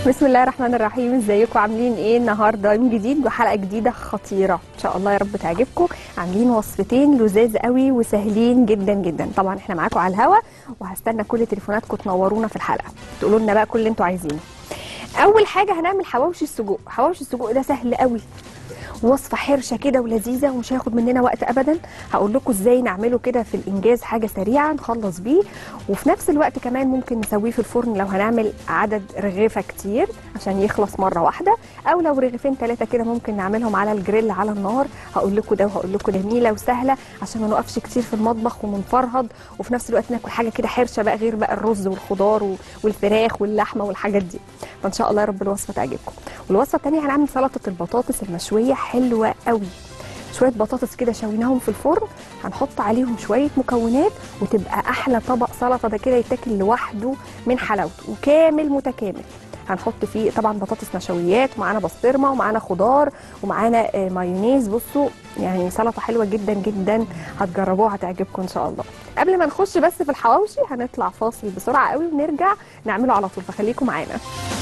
بسم الله الرحمن الرحيم ازيكم عاملين ايه النهارده يوم جديد وحلقه جديده خطيره ان شاء الله يا رب تعجبكم عاملين وصفتين لذاذ قوي وسهلين جدا جدا طبعا احنا معاكم على الهوا وهستنى كل تليفوناتكم تنورونا في الحلقه تقولوا لنا بقى كل اللي انتوا عايزينه اول حاجه هنعمل حواوشي السجق حواوشي السجق ده سهل قوي وصفه حرشه كده ولذيذه ومش هياخد مننا وقت ابدا هقول لكم ازاي نعمله كده في الانجاز حاجه سريعه نخلص بيه وفي نفس الوقت كمان ممكن نسويه في الفرن لو هنعمل عدد رغيفه كتير عشان يخلص مره واحده او لو رغيفين ثلاثه كده ممكن نعملهم على الجريل على النار هقول لكم ده وهقول لكم جميله وسهله عشان ما نقفش كتير في المطبخ ونفرهد وفي نفس الوقت ناكل حاجه كده حرشه بقى غير بقى الرز والخضار و- والفراخ واللحمه والحاجات دي فان شاء الله يا رب الوصفه تعجبكم والوصفه الثانيه هنعمل سلطه البطاطس المشويه حلوه قوي شويه بطاطس كده شويناهم في الفرن هنحط عليهم شويه مكونات وتبقى احلى طبق سلطه ده كده يتاكل لوحده من حلاوته وكامل متكامل هنحط فيه طبعا بطاطس نشويات ومعانا بسطرمه ومعانا خضار ومعانا آه، مايونيز بصوا يعني سلطه حلوه جدا جدا هتجربوها هتعجبكم ان شاء الله قبل ما نخش بس في الحواوشي هنطلع فاصل بسرعه قوي ونرجع نعمله على طول فخليكم معانا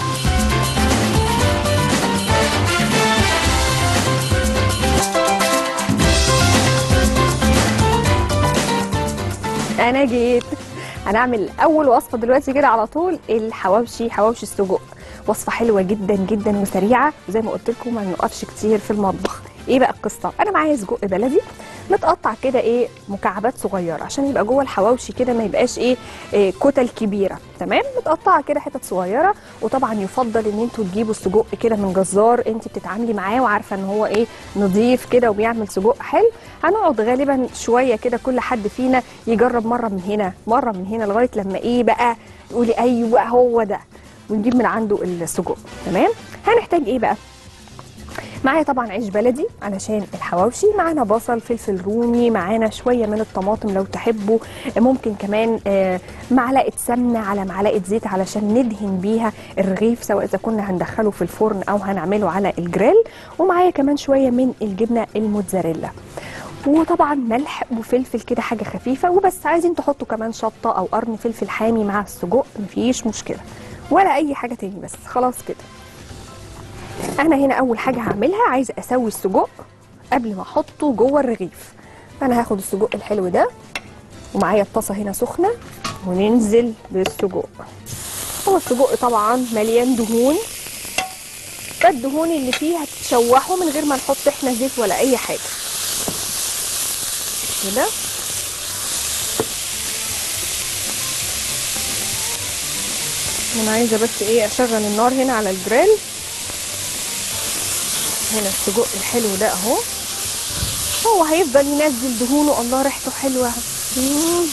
انا جيت هنعمل اول وصفه دلوقتي كده على طول الحواوشي حواوشي السجق وصفه حلوه جدا جدا وسريعه وزي ما قلت لكم ما نوقفش كتير في المطبخ ايه بقى القصه انا معايا سجق بلدي متقطع كده ايه مكعبات صغيره عشان يبقى جوه الحواوشي كده ما يبقاش ايه, إيه كتل كبيره تمام متقطعه كده حتت صغيره وطبعا يفضل ان انتوا تجيبوا السجق كده من جزار انت بتتعاملي معاه وعارفه ان هو ايه نظيف كده وبيعمل سجق حلو هنقعد غالبا شويه كده كل حد فينا يجرب مره من هنا مره من هنا لغايه لما ايه بقى تقولي ايوه هو ده ونجيب من عنده السجق تمام هنحتاج ايه بقى معايا طبعا عيش بلدي علشان الحواوشي معانا بصل فلفل رومي معانا شويه من الطماطم لو تحبوا ممكن كمان آه، معلقه سمنه على معلقه زيت علشان ندهن بيها الرغيف سواء اذا كنا هندخله في الفرن او هنعمله على الجريل ومعايا كمان شويه من الجبنه الموتزاريلا وطبعا ملح وفلفل كده حاجه خفيفه وبس عايزين تحطوا كمان شطه او قرن فلفل حامي مع السجق مفيش مشكله ولا اي حاجه تاني بس خلاص كده انا هنا اول حاجه هعملها عايزه اسوي السجق قبل ما احطه جوه الرغيف فانا هاخد السجق الحلو ده ومعايا الطاسه هنا سخنه وننزل بالسجق هو السجق طبعا مليان دهون فالدهون اللي فيه هتتشوحوا من غير ما نحط احنا زيت ولا اي حاجه كده انا عايزه بس ايه اشغل النار هنا على الجريل هنا السجق الحلو ده اهو هو هيفضل ينزل دهونه الله ريحته حلوه مم.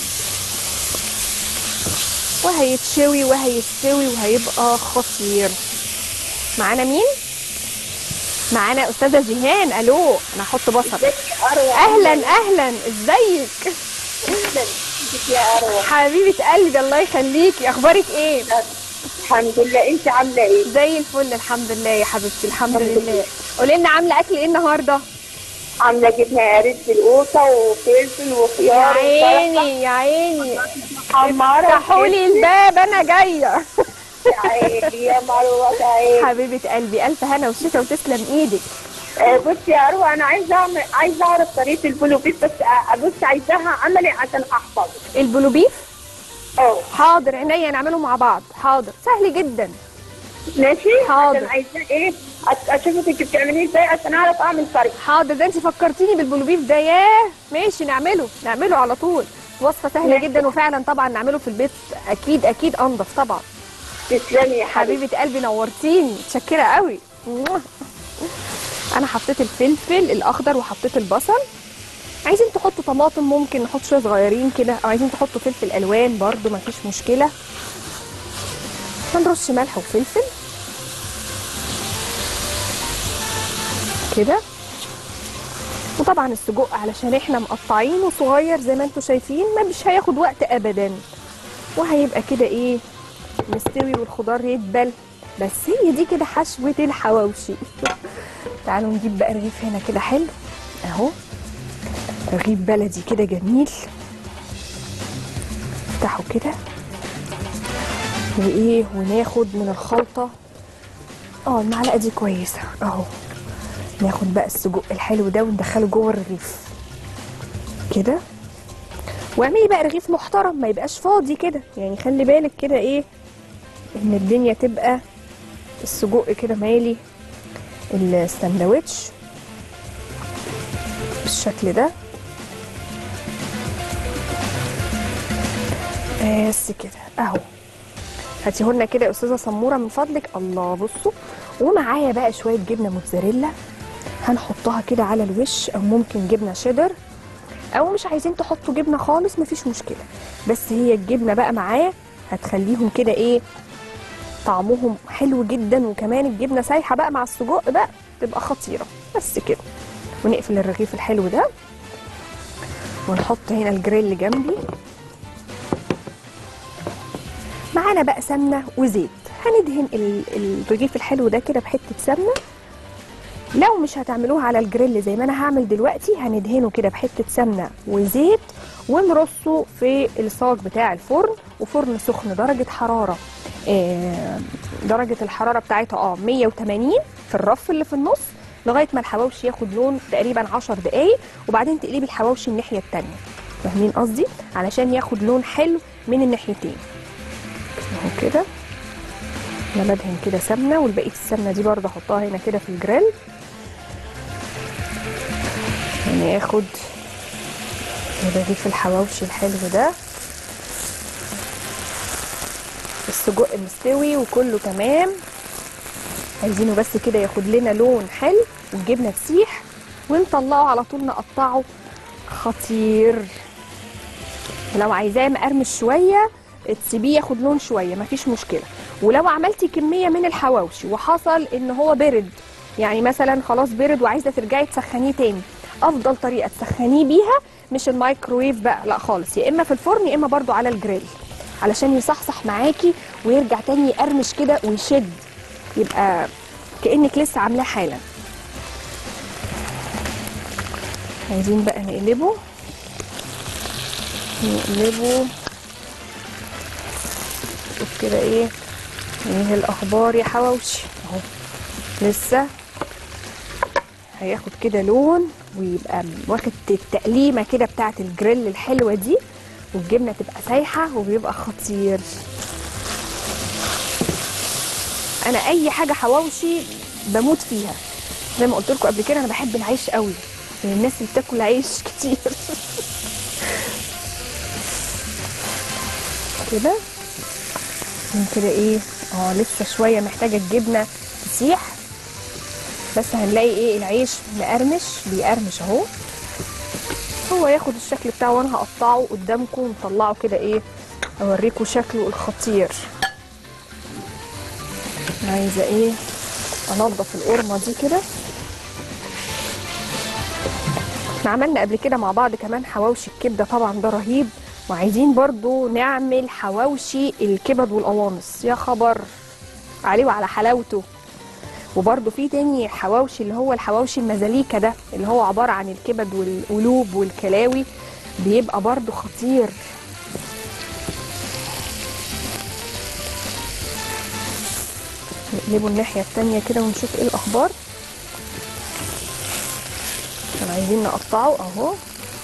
وهيتشوي وهيستوي وهيبقى خطير معانا مين معانا استاذه جيهان الو انا هحط بصل ازيك يا اروى اهلا اهلا ازيك اهلا ازيك يا اروى حبيبه قلبي الله يخليكي اخبارك ايه الحمد لله انت عامله ايه زي الفل الحمد لله يا حبيبتي الحمد لله قولي لنا عامله اكل ايه النهارده عامله جبنه قريش بالقوطه وفلفل يا وخيار عيني يا عيني حمارة افتحوا لي الباب انا جايه يا عيني يا مروه يا عيني حبيبه قلبي الف هنا وشفا وتسلم ايدك آه، بصي يا اروى انا عايزه اعمل عايزه اعرف طريقه البلوبيت بس آه، بص عايزاها عملي عشان احفظ البلوبيف اه حاضر عينيا نعمله مع بعض حاضر سهل جدا ماشي حاضر. عشان عايزاه ايه أش- اشوفك انت بتعمليه ازاي عشان اعرف اعمل طريقه حاضر ده انت فكرتيني بالبلوبيف ده ياه ماشي نعمله نعمله على طول وصفه سهله ماشي. جدا وفعلا طبعا نعمله في البيت اكيد اكيد انضف طبعا تسلمي يا حبيبي حبيبه قلبي نورتيني متشكره قوي انا حطيت الفلفل الاخضر وحطيت البصل عايزين تحطوا طماطم ممكن نحط شويه صغيرين كده او عايزين تحطوا فلفل الوان برضو مفيش مشكله هنرش ملح وفلفل كده وطبعا السجق علشان احنا مقطعينه صغير زي ما انتم شايفين ما مش هياخد وقت ابدا وهيبقى كده ايه مستوي والخضار يدبل بس هي دي كده حشوة الحواوشي تعالوا نجيب بقى رغيف هنا كده حلو اهو رغيف بلدي كده جميل افتحه كده وايه وناخد من الخلطة اه المعلقه دي كويسه اهو ناخد بقى السجق الحلو ده وندخله جوه الرغيف كده واعملي بقى رغيف محترم ما يبقاش فاضي كده يعني خلي بالك كده ايه ان الدنيا تبقى السجق كده مالي السندوتش بالشكل ده بس كده اهو هاتيهولنا كده يا استاذه سموره من فضلك الله بصوا ومعايا بقى شويه جبنه موتزاريلا هنحطها كده على الوش او ممكن جبنه شيدر او مش عايزين تحطوا جبنه خالص مفيش مشكله بس هي الجبنه بقى معايا هتخليهم كده ايه طعمهم حلو جدا وكمان الجبنه سايحه بقى مع السجق بقى تبقى خطيره بس كده ونقفل الرغيف الحلو ده ونحط هنا الجريل جنبي معانا بقى سمنه وزيت هندهن ال- الرغيف الحلو ده كده بحته سمنه لو مش هتعملوها على الجريل زي ما انا هعمل دلوقتي هندهنه كده بحته سمنه وزيت ونرصه في الصاج بتاع الفرن وفرن سخن درجه حراره آه، درجه الحراره بتاعتها اه 180 في الرف اللي في النص لغايه ما الحواوشي ياخد لون تقريبا 10 دقايق وبعدين تقلبي الحواوشي الناحيه التانيه فاهمين قصدي علشان ياخد لون حلو من الناحيتين اهو كده انا بدهن كده سمنه والبقيه السمنه دي برضه احطها هنا كده في الجريل ناخد رغيف الحواوشي الحلو ده السجق مستوي وكله تمام عايزينه بس كده ياخد لنا لون حلو والجبنه تسيح ونطلعه على طول نقطعه خطير لو عايزاه مقرمش شويه تسيبيه ياخد لون شويه مفيش مشكله ولو عملتي كميه من الحواوشي وحصل ان هو برد يعني مثلا خلاص برد وعايزه ترجعي تسخنيه تاني افضل طريقه تسخنيه بيها مش الميكرويف بقى لا خالص يا اما في الفرن يا اما برضو على الجريل علشان يصحصح معاكي ويرجع تاني يقرمش كده ويشد يبقى كانك لسه عاملاه حالا عايزين بقى نقلبه نقلبه شوف كده ايه ايه الاخبار يا حواوشي اهو لسه هياخد كده لون ويبقى واخد التقليمه كده بتاعه الجريل الحلوه دي والجبنه تبقى سايحه وبيبقى خطير انا اي حاجه حواوشي بموت فيها زي ما قلت لكم قبل كده انا بحب العيش قوي من الناس اللي بتاكل عيش كتير كده من كده ايه اه لسه شويه محتاجه الجبنه تسيح بس هنلاقي ايه العيش مقرمش بيقرمش اهو هو ياخد الشكل بتاعه وانا هقطعه قدامكم ونطلعه كده ايه اوريكم شكله الخطير عايزه ايه انضف القرمه دي كده احنا عملنا قبل كده مع بعض كمان حواوشي الكبده طبعا ده رهيب وعايزين برضو نعمل حواوشي الكبد والقوانص يا خبر عليه وعلى حلاوته وبرضو في تاني حواوشي اللي هو الحواوشي المزاليكا ده اللي هو عبارة عن الكبد والقلوب والكلاوي بيبقى برضو خطير نقلبه الناحية التانية كده ونشوف ايه الأخبار عشان عايزين نقطعه اهو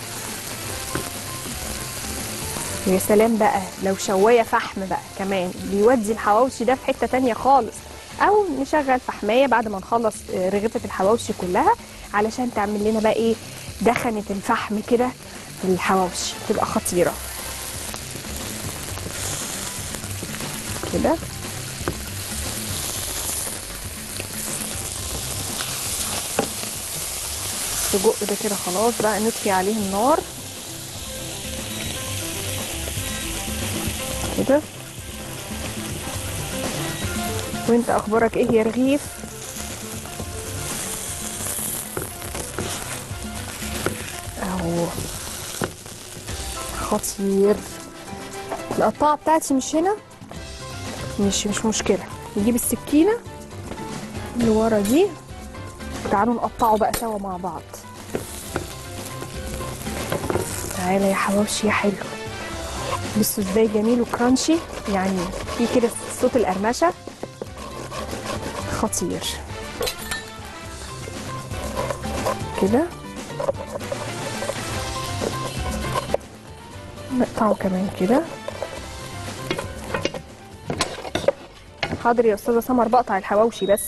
ويا سلام بقى لو شوايه فحم بقى كمان بيودي الحواوشي ده في حته تانية خالص او نشغل فحمايه بعد ما نخلص آه، رغيفه الحواوشي كلها علشان تعمل لنا بقى ايه دخنه الفحم كده في الحواوشي تبقى خطيره كده السجق ده كده خلاص بقى نطفي عليه النار كده وانت اخبارك ايه يا رغيف اهو خطير القطاعة بتاعتي مش هنا مش مش مشكلة نجيب السكينة اللي ورا دي تعالوا نقطعه بقى سوا مع بعض تعالى يا حواوشي يا حلو بصوا ازاي جميل وكرانشي يعني في كده صوت القرمشه خطير كده نقطعه كمان كده حاضر يا استاذه سمر بقطع الحواوشي بس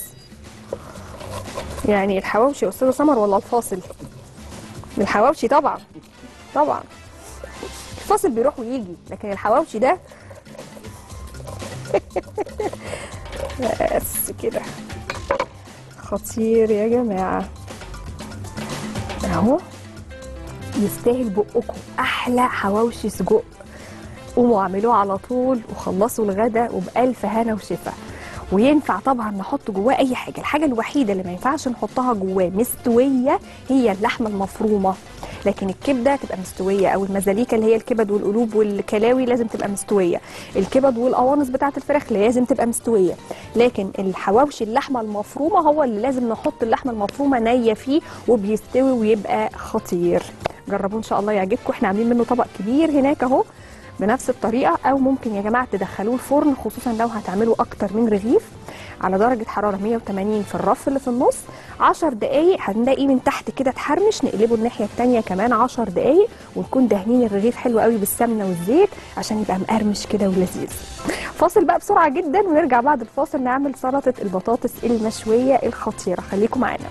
يعني الحواوشي يا استاذه سمر ولا الفاصل الحواوشي طبعا طبعا الفاصل بيروح ويجي لكن الحواوشي ده بس كده خطير يا جماعه اهو يستاهل بقكم احلى حواوشي سجق قوموا اعملوه على طول وخلصوا الغدا وبألف هنا وشفا وينفع طبعا نحط جواه اي حاجه الحاجه الوحيده اللي ما ينفعش نحطها جواه مستويه هي اللحمه المفرومه لكن الكبده تبقى مستويه او المزاليكا اللي هي الكبد والقلوب والكلاوي لازم تبقى مستويه الكبد والقوانص بتاعه الفراخ لازم تبقى مستويه لكن الحواوشي اللحمه المفرومه هو اللي لازم نحط اللحمه المفرومه نيه فيه وبيستوي ويبقى خطير جربوه ان شاء الله يعجبكم احنا عاملين منه طبق كبير هناك اهو بنفس الطريقه او ممكن يا جماعه تدخلوه الفرن خصوصا لو هتعملوا اكتر من رغيف على درجه حراره 180 في الرف اللي في النص 10 دقائق هنلاقي من تحت كده اتحرمش نقلبه الناحيه الثانيه كمان 10 دقائق ونكون دهنين الرغيف حلو قوي بالسمنه والزيت عشان يبقى مقرمش كده ولذيذ فاصل بقى بسرعه جدا ونرجع بعد الفاصل نعمل سلطه البطاطس المشويه الخطيره خليكم معانا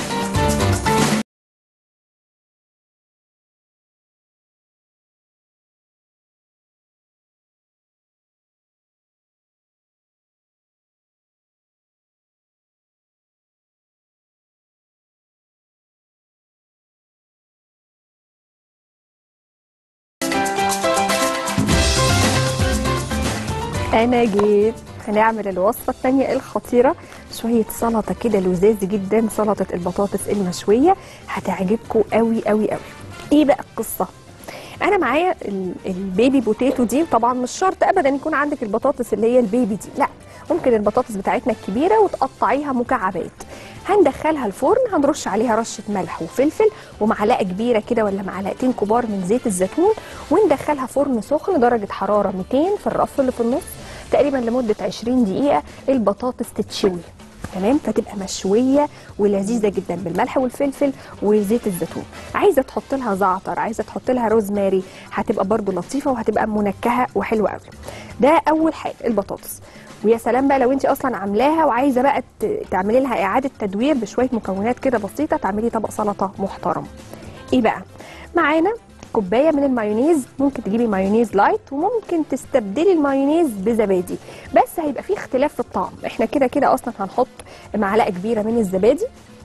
انا جيت هنعمل الوصفه الثانيه الخطيره شويه سلطه كده لذاذ جدا سلطه البطاطس المشويه هتعجبكم قوي قوي قوي ايه بقى القصه انا معايا ال- البيبي بوتيتو دي طبعا مش شرط ابدا يكون عندك البطاطس اللي هي البيبي دي لا ممكن البطاطس بتاعتنا الكبيره وتقطعيها مكعبات هندخلها الفرن هنرش عليها رشه ملح وفلفل ومعلقه كبيره كده ولا معلقتين كبار من زيت الزيتون وندخلها فرن سخن درجه حراره 200 في الرف اللي في النص تقريبا لمده 20 دقيقه البطاطس تتشوي تمام فتبقى مشويه ولذيذه جدا بالملح والفلفل وزيت الزيتون عايزه تحط لها زعتر عايزه تحط لها روزماري هتبقى برضو لطيفه وهتبقى منكهه وحلوه قوي ده اول حاجه البطاطس ويا سلام بقى لو انت اصلا عاملاها وعايزه بقى ت- تعملي لها اعاده تدوير بشويه مكونات كده بسيطه تعملي طبق سلطه محترم ايه بقى معانا كوبايه من المايونيز ممكن تجيبي مايونيز لايت وممكن تستبدلي المايونيز بزبادي بس هيبقى فيه اختلاف في الطعم احنا كده كده اصلا هنحط معلقه كبيره من الزبادي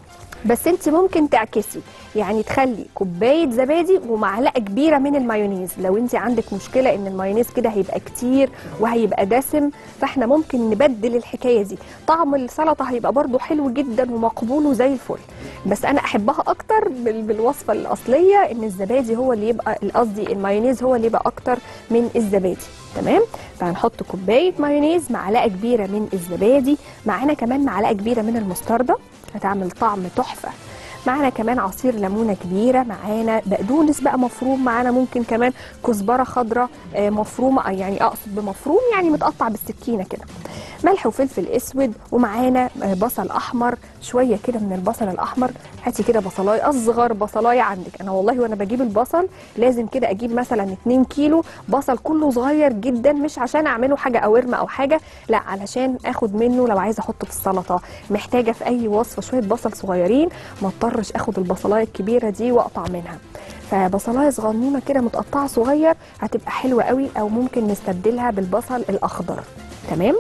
بس انت ممكن تعكسي يعني تخلي كوبايه زبادي ومعلقه كبيره من المايونيز لو انت عندك مشكله ان المايونيز كده هيبقى كتير وهيبقى دسم فاحنا ممكن نبدل الحكايه دي طعم السلطه هيبقى برضو حلو جدا ومقبول وزي الفل بس انا احبها اكتر بال- بالوصفه الاصليه ان الزبادي هو اللي يبقى قصدي المايونيز هو اللي يبقى اكتر من الزبادي تمام فهنحط كوبايه مايونيز معلقه كبيره من الزبادي معانا كمان معلقه كبيره من المستردة هتعمل طعم تحفه معانا كمان عصير ليمونه كبيره معانا بقدونس بقى مفروم معانا ممكن كمان كزبره خضراء آه، مفرومه آه، يعني اقصد بمفروم يعني متقطع بالسكينه كده ملح وفلفل اسود ومعانا آه، بصل احمر شويه كده من البصل الاحمر هاتي كده بصلايه اصغر بصلايه عندك انا والله وانا بجيب البصل لازم كده اجيب مثلا 2 كيلو بصل كله صغير جدا مش عشان اعمله حاجه قوارمه او حاجه لا علشان اخد منه لو عايزه احطه في السلطه محتاجه في اي وصفه شويه بصل صغيرين ما اضطرش اخد البصلايه الكبيره دي واقطع منها فبصلايه صغنونه كده متقطعه صغير هتبقى حلوه قوي او ممكن نستبدلها بالبصل الاخضر تمام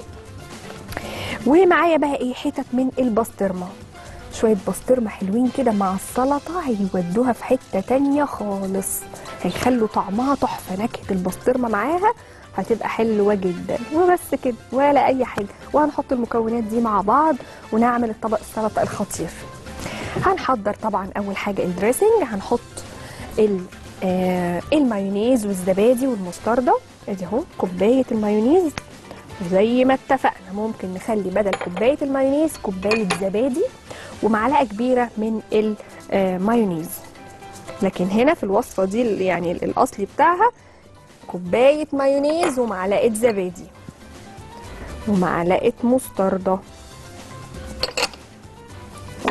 ومعايا بقى ايه حتت من البسطرمه شويه بسطرمه حلوين كده مع السلطه هيودوها في حته تانية خالص هيخلوا طعمها تحفه نكهه البسطرمه معاها هتبقى حلوه جدا وبس كده ولا اي حاجه وهنحط المكونات دي مع بعض ونعمل الطبق السلطه الخطير هنحضر طبعا اول حاجه الدريسنج هنحط ال- آه، المايونيز والزبادي والمستردة ادي اهو كوبايه المايونيز وزي ما اتفقنا ممكن نخلي بدل كوبايه المايونيز كوبايه زبادي ومعلقه كبيره من المايونيز لكن هنا في الوصفه دي ال- يعني ال- الاصلي بتاعها كوبايه مايونيز ومعلقه زبادي ومعلقه مستردة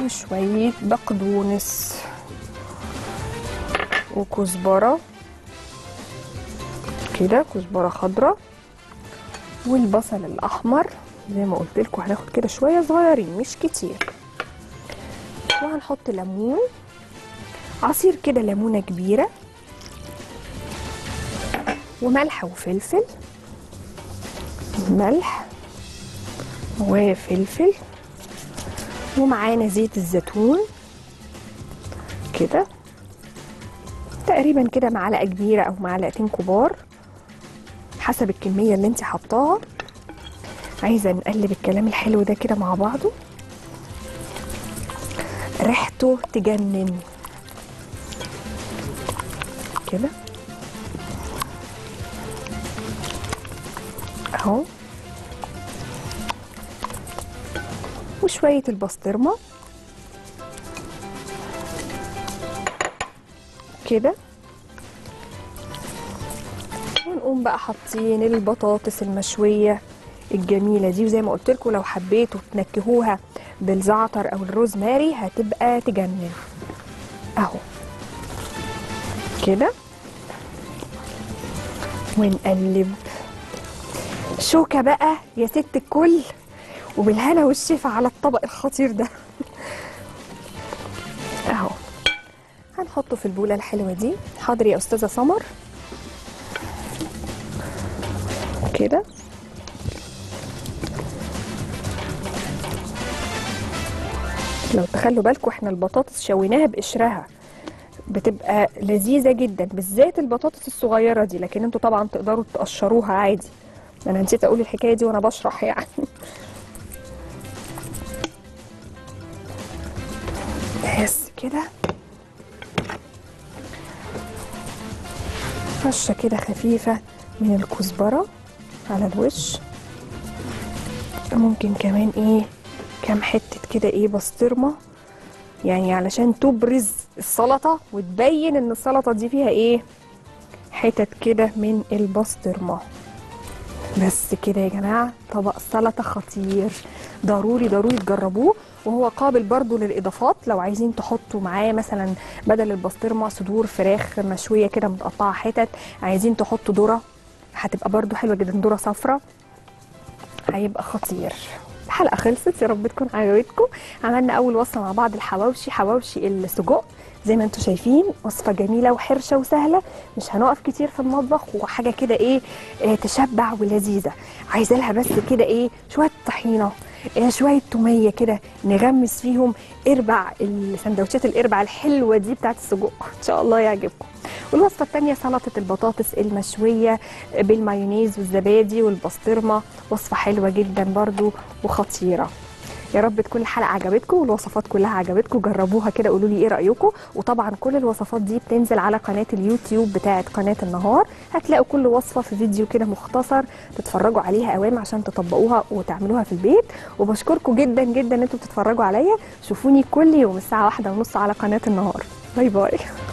وشوية بقدونس وكزبرة كده كزبرة خضراء والبصل الأحمر زي ما قلت لكم هناخد كده شوية صغيرين مش كتير وهنحط ليمون عصير كده ليمونة كبيرة وملح وفلفل ملح وفلفل ومعانا زيت الزيتون كده تقريبا كده معلقه كبيره او معلقتين كبار حسب الكميه اللي انت حطاها عايزه نقلب الكلام الحلو ده كده مع بعضه ريحته تجنن كده اهو وشوية البسطرمة كده ونقوم بقى حاطين البطاطس المشوية الجميلة دي وزي ما قلت لكم لو حبيتوا تنكهوها بالزعتر او الروزماري هتبقى تجنن اهو كده ونقلب شوكة بقى يا ست الكل وبالهنا والشفا على الطبق الخطير ده اهو هنحطه في البولة الحلوة دي حاضر يا أستاذة سمر كده لو تخلوا بالكم احنا البطاطس شويناها بقشرها بتبقى لذيذة جدا بالذات البطاطس الصغيرة دي لكن انتوا طبعا تقدروا تقشروها عادي انا نسيت اقول الحكاية دي وانا بشرح يعني بس كده رشة كده خفيفة من الكزبرة على الوش ممكن كمان ايه كام حتة كده ايه بسطرمة يعني علشان تبرز السلطة وتبين ان السلطة دي فيها ايه حتت كده من البسطرمة بس كده يا جماعة طبق سلطة خطير ضروري ضروري تجربوه وهو قابل برضو للإضافات لو عايزين تحطوا معاه مثلا بدل البسطرمة صدور فراخ مشوية كده متقطعة حتت عايزين تحطوا ذرة هتبقى برضو حلوة جدا ذرة صفرة هيبقى خطير الحلقة خلصت يا رب تكون عجبتكم عملنا أول وصفة مع بعض الحواوشي حواوشي السجق زي ما انتم شايفين وصفة جميلة وحرشة وسهلة مش هنقف كتير في المطبخ وحاجة كده ايه, إيه تشبع ولذيذة عايزة لها بس كده ايه شوية طحينة إيه شوية تومية كده نغمس فيهم اربع السندوتشات الاربع الحلوة دي بتاعت السجق ان شاء الله يعجبكم والوصفة التانية سلطة البطاطس المشوية بالمايونيز والزبادي والبسطرمة وصفة حلوة جدا برضو وخطيرة يا رب تكون الحلقه عجبتكم والوصفات كلها عجبتكم جربوها كده قولوا لي ايه رايكم وطبعا كل الوصفات دي بتنزل على قناه اليوتيوب بتاعه قناه النهار هتلاقوا كل وصفه في فيديو كده مختصر تتفرجوا عليها اوام عشان تطبقوها وتعملوها في البيت وبشكركم جدا جدا ان انتوا بتتفرجوا عليا شوفوني كل يوم الساعه واحدة ونص على قناه النهار باي باي